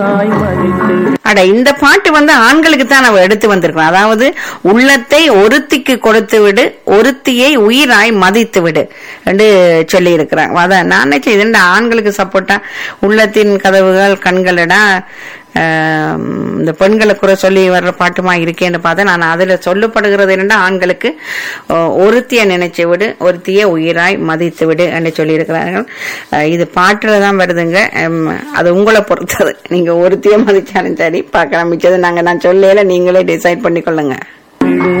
அட இந்த பாட்டு வந்து ஆண்களுக்கு தான் நம்ம எடுத்து வந்திருக்கோம் அதாவது உள்ளத்தை ஒருத்திக்கு கொடுத்து விடு ஒருத்தியை உயிராய் மதித்து விடு என்று சொல்லி இருக்கிறாங்க அதான் நான் நினைச்சேன் இது என்ன ஆண்களுக்கு சப்போர்ட்டா உள்ளத்தின் கதவுகள் கண்களடா ஆஹ், இந்த பெண்களை குறை சொல்லி வர்ற பாட்டுமா இருக்கேன்னு பார்த்தா நான் அதுல சொல்லப்படுகிறது என்னன்னா ஆண்களுக்கு அஹ், ஒருத்திய நினைச்சு விடு ஒருத்திய உயிராய் மதித்து விடு என்று சொல்லி இருக்கிறார்கள் இது பாட்டுல தான் வருதுங்க ஹம், அது உங்களை பொறுத்தது நீங்க ஒருத்திய மதிச்சாலும் சரி பார்க்கலாம் மிச்சது நாங்க நான் சொல்லல நீங்களே டிசைட் பண்ணிக்கொள்ளுங்க